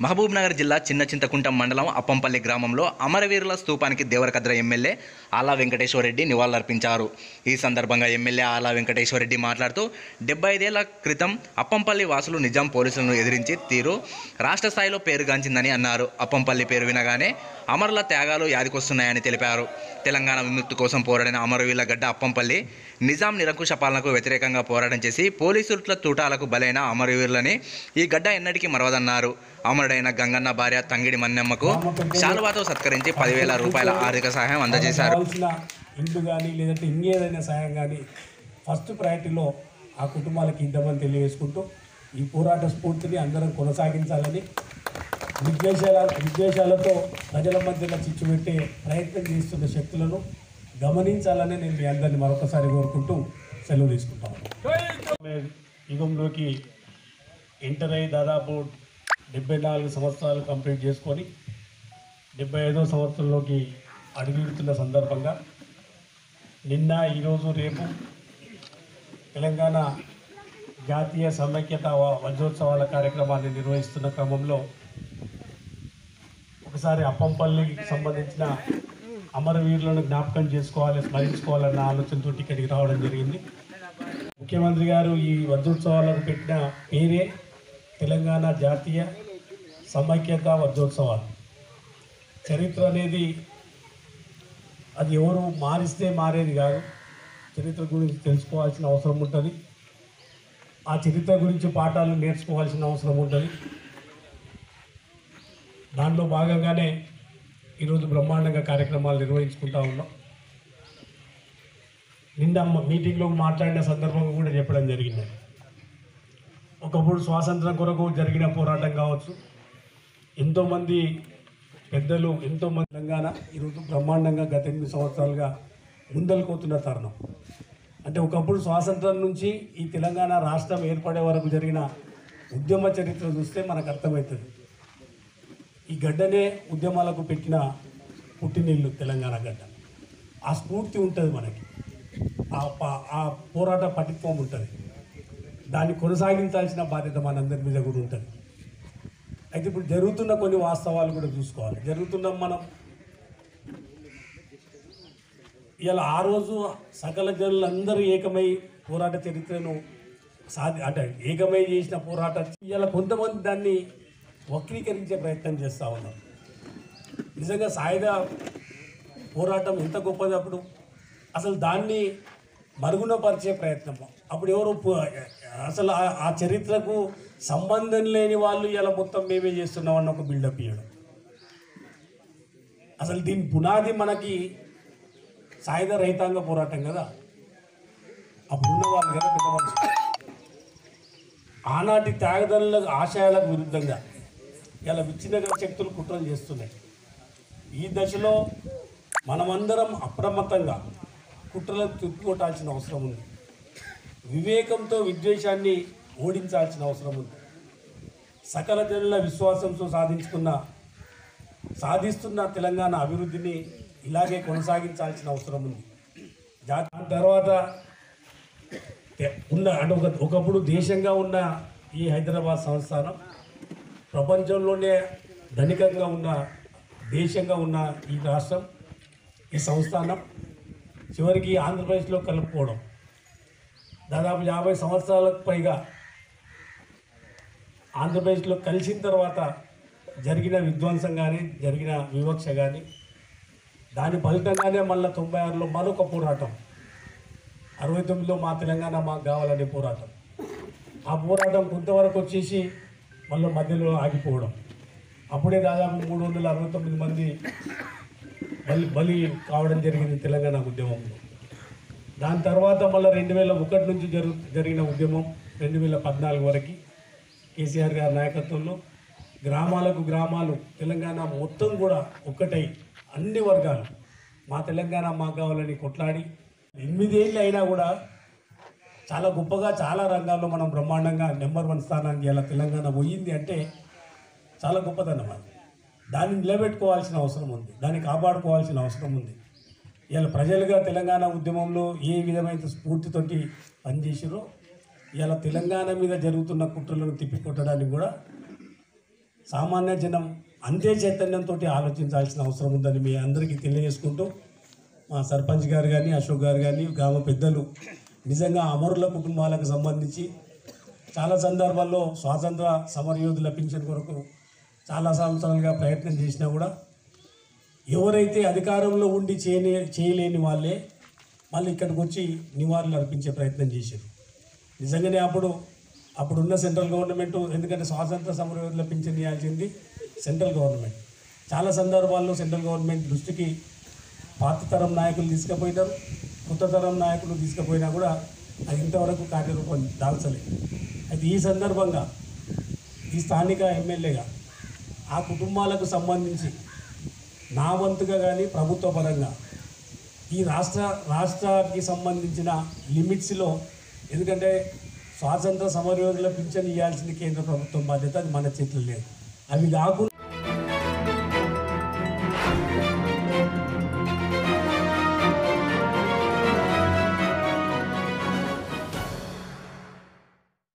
మహబూబ్ నగర్ జిల్లా చిన్న చింతకుంట మండలం అప్పంపల్లి గ్రామంలో అమరవీరుల స్తూపానికి దేవరకద్ర ఎమ్మెల్యే ఆలా వెంకటేశ్వరరెడ్డి నివాళులర్పించారు ఈ సందర్భంగా ఎమ్మెల్యే ఆలా వెంకటేశ్వరరెడ్డి మాట్లాడుతూ డెబ్బై ఐదేళ్ల క్రితం అప్పంపల్లి వాసులు నిజాం పోలీసులను ఎదిరించి తీరు రాష్ట్ర స్థాయిలో పేరుగాంచిందని అన్నారు అప్పంపల్లి పేరు వినగానే అమరుల త్యాగాలు యాదికొస్తున్నాయని తెలిపారు తెలంగాణ విముక్తి కోసం పోరాడిన అమరవీరుల గడ్డ అప్పంపల్లి నిజాం నిరంకుశ పాలనకు వ్యతిరేకంగా పోరాటం చేసి పోలీసుల తూటాలకు బలైన అమరవీరులని ఈ గడ్డ ఎన్నటికీ మరవదన్నారు అమరుడైన గంగన్న భార్య తంగిడి మన్నెమ్మకు శాలువాతో సత్కరించి పదివేల రూపాయల ఆర్థిక సహాయం అందజేశారు కావాల్సిన ఇల్లు కానీ లేదంటే ఇంకేదైనా సాయం కానీ ఫస్ట్ ప్రయారిటీలో ఆ కుటుంబాలకు ఇద్దామని తెలియజేసుకుంటూ ఈ పోరాట స్ఫూర్తిని అందరం కొనసాగించాలని విద్వేషాల విద్వేషాలతో ప్రజల మధ్యలో చిచ్చు పెట్టే ప్రయత్నం చేస్తున్న శక్తులను గమనించాలని నేను మీ అందరిని మరొకసారి కోరుకుంటూ సెలవు తీసుకుంటాను యుగంలోకి ఎంటర్ అయ్యి దాదాపు డెబ్బై నాలుగు సంవత్సరాలు కంప్లీట్ చేసుకొని డెబ్బై ఐదో సంవత్సరంలోకి అడుగుడుతున్న సందర్భంగా నిన్న ఈరోజు రేపు తెలంగాణ జాతీయ సమైక్యత వ- వజ్రోత్సవాల కార్యక్రమాన్ని నిర్వహిస్తున్న క్రమంలో ఒకసారి అప్పంపల్లికి సంబంధించిన అమరవీరులను జ్ఞాపకం చేసుకోవాలి స్మరించుకోవాలన్న ఆలోచనతో ఇక్కడికి రావడం జరిగింది ముఖ్యమంత్రి గారు ఈ వజ్రోత్సవాలకు పెట్టిన పేరే తెలంగాణ జాతీయ సమైక్యత వజ్రోత్సవాలు చరిత్ర అనేది అది ఎవరు మారిస్తే మారేది కాదు చరిత్ర గురించి తెలుసుకోవాల్సిన అవసరం ఉంటుంది ఆ చరిత్ర గురించి పాఠాలు నేర్చుకోవాల్సిన అవసరం ఉంటుంది దాంట్లో భాగంగానే ఈరోజు బ్రహ్మాండంగా కార్యక్రమాలు నిర్వహించుకుంటా ఉన్నాం నిన్న మ- మీటింగ్లో మాట్లాడిన సందర్భంగా కూడా చెప్పడం జరిగింది ఒకప్పుడు స్వాతంత్రం కొరకు జరిగిన పోరాటం కావచ్చు ఎంతోమంది పెద్దలు ఎంతోమంది తెలంగాణ ఈరోజు బ్రహ్మాండంగా గత ఎనిమిది సంవత్సరాలుగా ముందలుకోతున్న తరుణం అంటే ఒకప్పుడు స్వాతంత్రం నుంచి ఈ తెలంగాణ రాష్ట్రం ఏర్పడే వరకు జరిగిన ఉద్యమ చరిత్ర చూస్తే మనకు అర్థమవుతుంది ఈ గడ్డనే ఉద్యమాలకు పెట్టిన పుట్టినిల్లు తెలంగాణ గడ్డ ఆ స్ఫూర్తి ఉంటుంది మనకి ఆ ప- ఆ పోరాట పటిత్వం ఉంటుంది దాన్ని కొనసాగించాల్సిన బాధ్యత మనందరి మీద కూడా ఉంటుంది అయితే ఇప్పుడు జరుగుతున్న కొన్ని వాస్తవాలు కూడా చూసుకోవాలి జరుగుతున్న మనం ఇలా ఆ రోజు సకల జనులందరూ ఏకమై పోరాట చరిత్రను సాధి అంటే ఏకమై చేసిన పోరాట ఇలా కొంతమంది దాన్ని వక్రీకరించే ప్రయత్నం చేస్తూ ఉన్నారు నిజంగా సాయుధ పోరాటం ఎంత గొప్పది అప్పుడు అసలు దాన్ని మరుగునపరిచే ప్రయత్నం అప్పుడు ఎవరు పు- అసలు ఆ- ఆ చరిత్రకు సంబంధం లేని వాళ్ళు ఇలా మొత్తం మేమే చేస్తున్నామన్న ఒక బిల్డప్ ఇవ్వడం అసలు దీని పునాది మనకి సాయుధ రైతాంగ పోరాటం కదా అప్పుడున్న వాళ్ళు కదా పెద్ద మనుషులు ఆనాటి త్యాగదనుల ఆశయాలకు విరుద్ధంగా ఇలా విచ్ఛిన్నగర శక్తులు కుట్రలు చేస్తున్నాయి ఈ దశలో మనమందరం అప్రమత్తంగా కుట్రలకు తిప్పుకొట్టాల్సిన అవసరం ఉంది వివేకంతో విద్వేషాన్ని ఓడించాల్సిన అవసరం ఉంది సకల జనుల విశ్వాసంతో సాధించుకున్న సాధిస్తున్న తెలంగాణ అభివృద్ధిని ఇలాగే కొనసాగించాల్సిన అవసరం ఉంది దాని తర్వాత తె- ఉన్న అంటే ఒక ఒకప్పుడు దేశంగా ఉన్న ఈ హైదరాబాద్ సంస్థానం ప్రపంచంలోనే ధనికంగా ఉన్న దేశంగా ఉన్న ఈ రాష్ట్రం ఈ సంస్థానం చివరికి ఆంధ్రప్రదేశ్లో కలుపుకోవడం దాదాపు యాభై సంవత్సరాలకు పైగా ఆంధ్రప్రదేశ్లో కలిసిన తర్వాత జరిగిన విధ్వంసం కానీ జరిగిన వివక్ష కానీ దాని ఫలితంగానే మళ్ళీ తొంభై ఆరులో మరొక పోరాటం అరవై తొమ్మిదిలో మా తెలంగాణ మాకు కావాలనే పోరాటం ఆ పోరాటం కొంతవరకు వచ్చేసి మళ్ళీ మధ్యలో ఆగిపోవడం అప్పుడే దాదాపు మూడు వందల అరవై తొమ్మిది మంది బలి బలి కావడం జరిగింది తెలంగాణ ఉద్యమంలో దాని తర్వాత మళ్ళీ రెండు వేల ఒకటి నుంచి జరు జరిగిన ఉద్యమం రెండు వేల పద్నాలుగు వరకు కేసీఆర్ గారి నాయకత్వంలో గ్రామాలకు గ్రామాలు తెలంగాణ మొత్తం కూడా ఒక్కటై అన్ని వర్గాలు మా తెలంగాణ మాకు కావాలని కొట్లాడి ఎనిమిదేళ్ళు అయినా కూడా చాలా గొప్పగా చాలా రంగాల్లో మనం బ్రహ్మాండంగా నెంబర్ వన్ స్థానానికి ఇలా తెలంగాణ పోయింది అంటే చాలా గొప్పదన్నమాట దాన్ని నిలబెట్టుకోవాల్సిన అవసరం ఉంది దాన్ని కాపాడుకోవాల్సిన అవసరం ఉంది ఇలా ప్రజలుగా తెలంగాణ ఉద్యమంలో ఏ విధమైన స్ఫూర్తితోటి పనిచేసారో ఇలా తెలంగాణ మీద జరుగుతున్న కుట్రలను తిప్పికొట్టడానికి కూడా సామాన్య జనం అంతే చైతన్యంతో ఆలోచించాల్సిన అవసరం ఉందని మీ అందరికీ తెలియజేసుకుంటూ మా సర్పంచ్ గారు కానీ అశోక్ గారు కానీ గ్రామ పెద్దలు నిజంగా అమరుల కుటుంబాలకు సంబంధించి చాలా సందర్భాల్లో స్వాతంత్ర సమరయోధుల పింఛన్ కొరకు చాలా సంవత్సరాలుగా ప్రయత్నం చేసినా కూడా ఎవరైతే అధికారంలో ఉండి చేయని చేయలేని వాళ్ళే మళ్ళీ ఇక్కడికి వచ్చి నివాళులు అర్పించే ప్రయత్నం చేశారు నిజంగానే అప్పుడు అప్పుడున్న సెంట్రల్ గవర్నమెంట్ ఎందుకంటే స్వాతంత్ర సమరయోధుల పింఛన్ ఇవ్వాల్సింది సెంట్రల్ గవర్నమెంట్ చాలా సందర్భాల్లో సెంట్రల్ గవర్నమెంట్ దృష్టికి పాత తరం నాయకులు తీసుకుపోయినారు కొత్త తరం నాయకులు తీసుకుపోయినా కూడా అది ఇంతవరకు కార్యరూపం దాల్చలేదు అయితే ఈ సందర్భంగా ఈ స్థానిక ఎమ్మెల్యేగా ఆ కుటుంబాలకు సంబంధించి నా వంతుగా కానీ ప్రభుత్వ పరంగా ఈ రాష్ట్ర రాష్ట్రానికి సంబంధించిన లిమిట్స్లో ఎందుకంటే స్వాతంత్ర సమరయోధుల పింఛన్ ఇవ్వాల్సింది కేంద్ర ప్రభుత్వం బాధ్యత అది మన చేతులు లేదు అవి కాకుండా